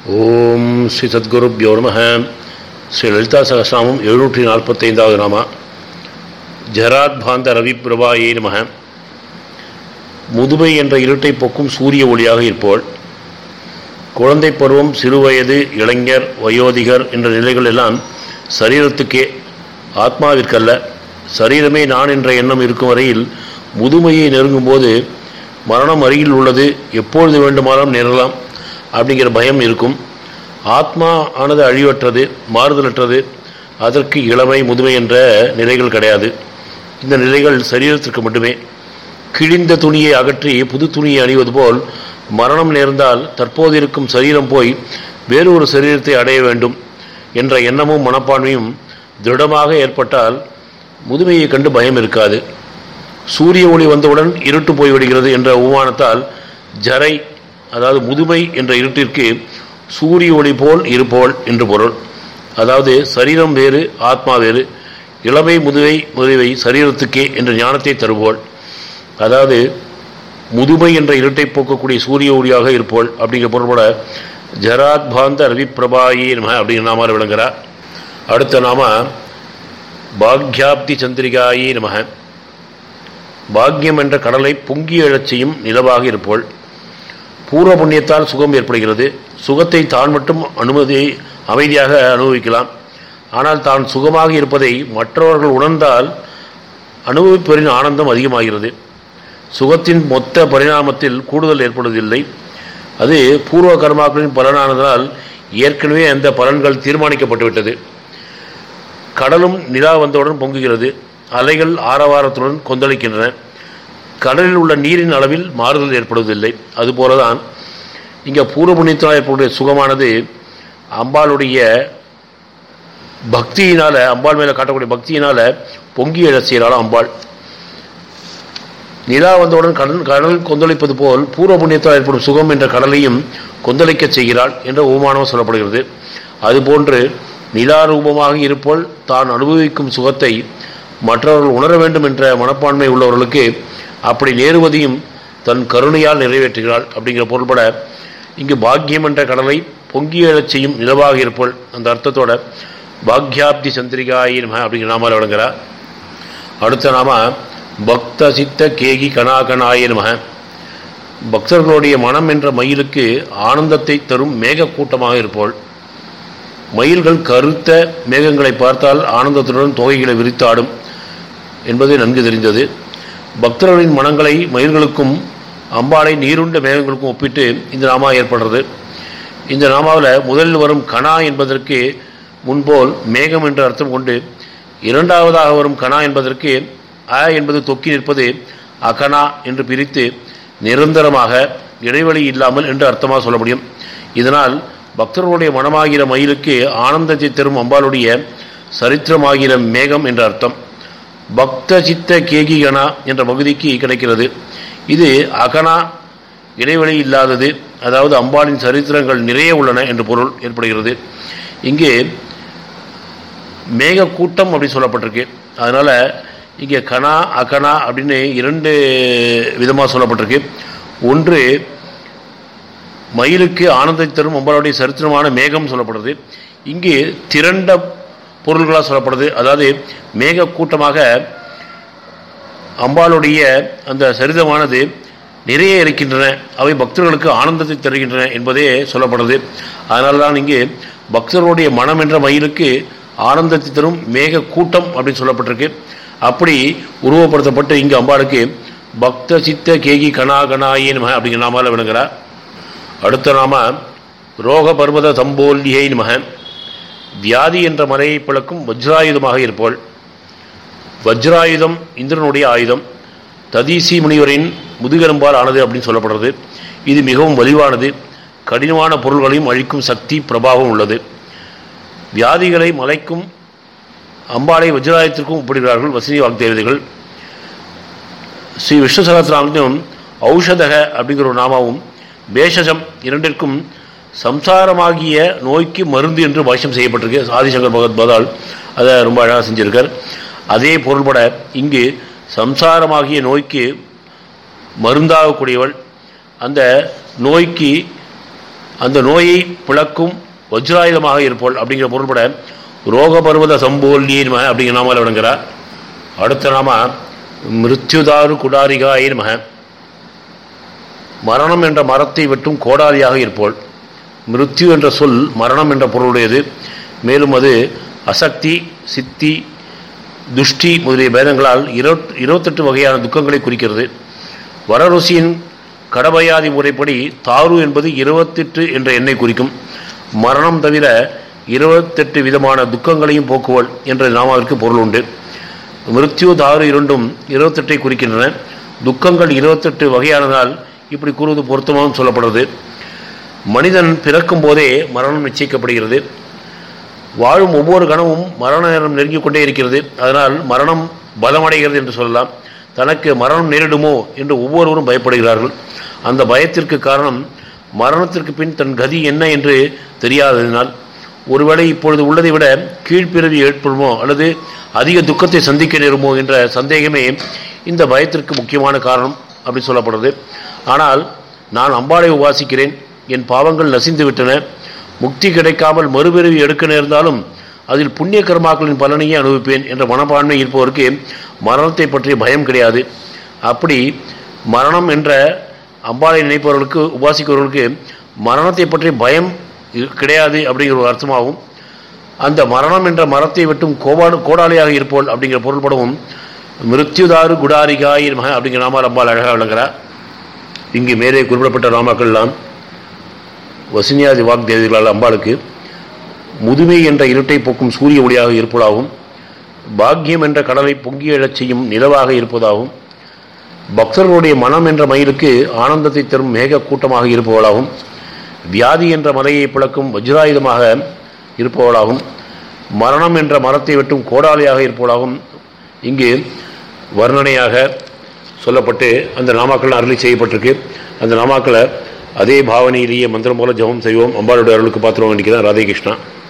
ஓம் ஸ்ரீ சத்குருப்யோ நம ஸ்ரீ லலிதா சகசிராமம் எழுநூற்றி நாற்பத்தைந்தாவது நாமா ஜராத்பாந்த ரவி பிரபாயே நம முதுமை என்ற இருட்டை போக்கும் சூரிய ஒளியாக இருப்போள் குழந்தை பருவம் சிறுவயது இளைஞர் வயோதிகர் என்ற நிலைகள் எல்லாம் சரீரத்துக்கே ஆத்மாவிற்கல்ல சரீரமே நான் என்ற எண்ணம் இருக்கும் வரையில் முதுமையை நெருங்கும்போது மரணம் அருகில் உள்ளது எப்பொழுது வேண்டுமானாலும் நேரலாம் அப்படிங்கிற பயம் இருக்கும் ஆத்மா ஆனது அழிவற்றது மாறுதலற்றது அதற்கு இளமை முதுமை என்ற நிலைகள் கிடையாது இந்த நிலைகள் சரீரத்திற்கு மட்டுமே கிழிந்த துணியை அகற்றி புது துணியை அணிவது போல் மரணம் நேர்ந்தால் தற்போது இருக்கும் சரீரம் போய் வேறு ஒரு சரீரத்தை அடைய வேண்டும் என்ற எண்ணமும் மனப்பான்மையும் திருடமாக ஏற்பட்டால் முதுமையை கண்டு பயம் இருக்காது சூரிய ஒளி வந்தவுடன் இருட்டு போய்விடுகிறது என்ற உமானத்தால் ஜரை அதாவது முதுமை என்ற இருட்டிற்கு சூரிய ஒளி போல் இருப்போல் என்று பொருள் அதாவது சரீரம் வேறு ஆத்மா வேறு இளமை முதுவை முதுவை சரீரத்துக்கே என்ற ஞானத்தை தருவோள் அதாவது முதுமை என்ற இருட்டை போக்கக்கூடிய சூரிய ஒளியாக இருப்போள் அப்படிங்கிற பொருள்பட ஜராத்பாந்த ரவி பிரபாயி நம அப்படிங்கிற நாமால் விளங்குகிறார் அடுத்த நாம பாக்யாப்தி சந்திரிகாயி நம பாக்யம் என்ற கடலை பொங்கி எழச் செய்யும் நிலவாக இருப்போள் பூர்வ புண்ணியத்தால் சுகம் ஏற்படுகிறது சுகத்தை தான் மட்டும் அனுமதி அமைதியாக அனுபவிக்கலாம் ஆனால் தான் சுகமாக இருப்பதை மற்றவர்கள் உணர்ந்தால் அனுபவிப்பவரின் ஆனந்தம் அதிகமாகிறது சுகத்தின் மொத்த பரிணாமத்தில் கூடுதல் ஏற்படுவதில்லை அது பூர்வ கர்மாக்களின் பலனானதால் ஏற்கனவே அந்த பலன்கள் தீர்மானிக்கப்பட்டுவிட்டது கடலும் நிலா வந்தவுடன் பொங்குகிறது அலைகள் ஆரவாரத்துடன் கொந்தளிக்கின்றன கடலில் உள்ள நீரின் அளவில் மாறுதல் ஏற்படுவதில்லை அதுபோலதான் இங்கே பூர்வ புண்ணியத்தினால் ஏற்படக்கூடிய சுகமானது அம்பாளுடைய பக்தியினால அம்பாள் மேலே காட்டக்கூடிய பக்தியினால பொங்கி எழ செய்கிறாள் அம்பாள் நிலா வந்தவுடன் கடல் கடல் கொந்தளிப்பது போல் பூர்வ புண்ணியத்தால் ஏற்படும் சுகம் என்ற கடலையும் கொந்தளிக்க செய்கிறாள் என்ற உமானம் சொல்லப்படுகிறது அதுபோன்று நிலா ரூபமாக இருப்போல் தான் அனுபவிக்கும் சுகத்தை மற்றவர்கள் உணர வேண்டும் என்ற மனப்பான்மை உள்ளவர்களுக்கு அப்படி நேருவதையும் தன் கருணையால் நிறைவேற்றுகிறாள் அப்படிங்கிற பொருள்பட இங்கு பாக்கியம் என்ற கடலை பொங்கி எழச் செய்யும் நிலவாக இருப்போல் அந்த அர்த்தத்தோட பாக்யாப்தி சந்திரிகாயி நம அப்படிங்கிற நாமால் வழங்குகிறார் அடுத்த நாம பக்த சித்த கேகி கணாகணாய நம பக்தர்களுடைய மனம் என்ற மயிலுக்கு ஆனந்தத்தை தரும் மேக கூட்டமாக இருப்போள் மயில்கள் கருத்த மேகங்களை பார்த்தால் ஆனந்தத்துடன் தொகைகளை விரித்தாடும் என்பது நன்கு தெரிந்தது பக்தர்களின் மனங்களை மயில்களுக்கும் அம்பாளை நீருண்ட மேகங்களுக்கும் ஒப்பிட்டு இந்த நாமா ஏற்படுறது இந்த நாமாவில் முதலில் வரும் கணா என்பதற்கு முன்போல் மேகம் என்று அர்த்தம் கொண்டு இரண்டாவதாக வரும் கணா என்பதற்கு அ என்பது தொக்கி நிற்பது அகனா என்று பிரித்து நிரந்தரமாக இடைவெளி இல்லாமல் என்று அர்த்தமாக சொல்ல முடியும் இதனால் பக்தர்களுடைய மனமாகிற மயிலுக்கு ஆனந்தத்தை தரும் அம்பாளுடைய சரித்திரமாகிற மேகம் என்ற அர்த்தம் பக்த சித்த கேகி கணா என்ற பகுதிக்கு கிடைக்கிறது இது அகனா இடைவெளி இல்லாதது அதாவது அம்பாளின் சரித்திரங்கள் நிறைய உள்ளன என்று பொருள் ஏற்படுகிறது இங்கே மேக கூட்டம் அப்படி சொல்லப்பட்டிருக்கு அதனால் இங்கே கனா அகனா அப்படின்னு இரண்டு விதமாக சொல்லப்பட்டிருக்கு ஒன்று மயிலுக்கு ஆனந்தத்தை தரும் அம்பாளுடைய சரித்திரமான மேகம் சொல்லப்படுறது இங்கு திரண்ட பொருள்களாக சொல்லப்படுது அதாவது மேக கூட்டமாக அம்பாளுடைய அந்த சரிதமானது நிறைய இருக்கின்றன அவை பக்தர்களுக்கு ஆனந்தத்தை தருகின்றன என்பதே சொல்லப்படுது அதனால தான் இங்கு பக்தர்களுடைய மனம் என்ற மயிலுக்கு ஆனந்தத்தை தரும் மேக கூட்டம் அப்படின்னு சொல்லப்பட்டிருக்கு அப்படி உருவப்படுத்தப்பட்டு இங்கு அம்பாளுக்கு பக்த சித்த கேகி கணா கணாயே நம அப்படிங்கிற நாமால விளங்குறார் அடுத்த நாம ரோக பர்வத தம்போல்லியை நம வியாதி என்ற மலையை பிளக்கும் வஜ்ராயுதமாக இருப்போள் வஜ்ராயுதம் இந்திரனுடைய ஆயுதம் ததீசி முனிவரின் முதுகெலும்பால் ஆனது அப்படின்னு சொல்லப்படுறது இது மிகவும் வலிவானது கடினமான பொருள்களையும் அழிக்கும் சக்தி பிரபாவம் உள்ளது வியாதிகளை மலைக்கும் அம்பாளை வஜ்ராயத்திற்கும் ஒப்பிடுகிறார்கள் வசதி வாக்தேவதைகள் ஸ்ரீ விஷ்ணு சகசிராமத்திலும் ஔஷதக அப்படிங்கிற ஒரு நாமாவும் பேஷஜம் இரண்டிற்கும் சம்சாரமாகிய நோய்க்கு மருந்து என்று பாஷ்யம் செய்யப்பட்டிருக்கு ஆதிசங்கர் பகவத் பதால் அதை ரொம்ப அழகாக செஞ்சிருக்கார் அதே பொருள்பட இங்கு சம்சாரமாகிய நோய்க்கு மருந்தாகக்கூடியவள் அந்த நோய்க்கு அந்த நோயை பிளக்கும் வஜ்ராயுதமாக இருப்போல் அப்படிங்கிற பொருள்பட ரோக பருவத சம்போல்லியின் மக அப்படிங்கிற நாமால் விளங்குகிறார் அடுத்த நாம மிருத்யுதாரு குடாரிகாயின் மக மரணம் என்ற மரத்தை வெட்டும் கோடாரியாக இருப்போல் மிருத்யு என்ற சொல் மரணம் என்ற பொருளுடையது மேலும் அது அசக்தி சித்தி துஷ்டி முதலிய பேதங்களால் இருபத் இருபத்தெட்டு வகையான துக்கங்களை குறிக்கிறது வரருசியின் கடபயாதி முறைப்படி தாரு என்பது இருபத்தெட்டு என்ற எண்ணை குறிக்கும் மரணம் தவிர இருபத்தெட்டு விதமான துக்கங்களையும் போக்குவல் என்ற நாமாவிற்கு பொருள் உண்டு மிருத்யு தாரு இரண்டும் இருபத்தெட்டை குறிக்கின்றன துக்கங்கள் இருபத்தெட்டு வகையானதால் இப்படி கூறுவது பொருத்தமாகவும் சொல்லப்படுறது மனிதன் பிறக்கும் போதே மரணம் நிச்சயிக்கப்படுகிறது வாழும் ஒவ்வொரு கணமும் மரண நேரம் நெருங்கிக் கொண்டே இருக்கிறது அதனால் மரணம் பலமடைகிறது என்று சொல்லலாம் தனக்கு மரணம் நேரிடுமோ என்று ஒவ்வொருவரும் பயப்படுகிறார்கள் அந்த பயத்திற்கு காரணம் மரணத்திற்கு பின் தன் கதி என்ன என்று தெரியாததினால் ஒருவேளை இப்பொழுது உள்ளதை விட கீழ்ப்பிறவி ஏற்படுமோ அல்லது அதிக துக்கத்தை சந்திக்க நேருமோ என்ற சந்தேகமே இந்த பயத்திற்கு முக்கியமான காரணம் அப்படி சொல்லப்படுறது ஆனால் நான் அம்பாளை உபாசிக்கிறேன் என் பாவங்கள் நசிந்து விட்டன முக்தி கிடைக்காமல் மறுபிறவி எடுக்க நேர்ந்தாலும் அதில் புண்ணிய கர்மாக்களின் பலனையே அனுபவிப்பேன் என்ற மனப்பான்மை இருப்பவருக்கு மரணத்தை பற்றிய பயம் கிடையாது அப்படி மரணம் என்ற அம்பாளை நினைப்பவர்களுக்கு உபாசிக்கிறவர்களுக்கு மரணத்தை பற்றிய பயம் கிடையாது அப்படிங்கிற ஒரு அர்த்தமாகும் அந்த மரணம் என்ற மரத்தை வெட்டும் கோபாடு கோடாளியாக இருப்போல் அப்படிங்கிற பொருள்படவும் மிருத்யுதாரு குடாரிகாயின் மக அப்படிங்கிற நாமால் அம்பாள் அழகாக விளங்குகிறார் இங்கு மேலே குறிப்பிடப்பட்ட நாமாக்கள் எல்லாம் வசினியாதி வாக்தேவிகளால் அம்பாளுக்கு முதுமை என்ற இருட்டை போக்கும் சூரிய ஒளியாக இருப்பதாகவும் பாக்கியம் என்ற கடலை பொங்கி எழச் செய்யும் நிலவாக இருப்பதாகவும் பக்தர்களுடைய மனம் என்ற மயிலுக்கு ஆனந்தத்தை தரும் மேக கூட்டமாக இருப்பவளாகவும் வியாதி என்ற மலையை பிளக்கும் வஜ்ராயுதமாக இருப்பவளாகவும் மரணம் என்ற மரத்தை வெட்டும் கோடாலியாக இருப்பவளாகவும் இங்கு வர்ணனையாக சொல்லப்பட்டு அந்த நாமாக்கள் அருளி செய்யப்பட்டிருக்கு அந்த நாமாக்களை அதே பாவனையிலேயே மந்திரம் போல ஜபம் செய்வோம் அம்பாளுடைய அருளுக்கு பாத்திரம் வேண்டிக்கிறேன் ராதே கிருஷ்ணா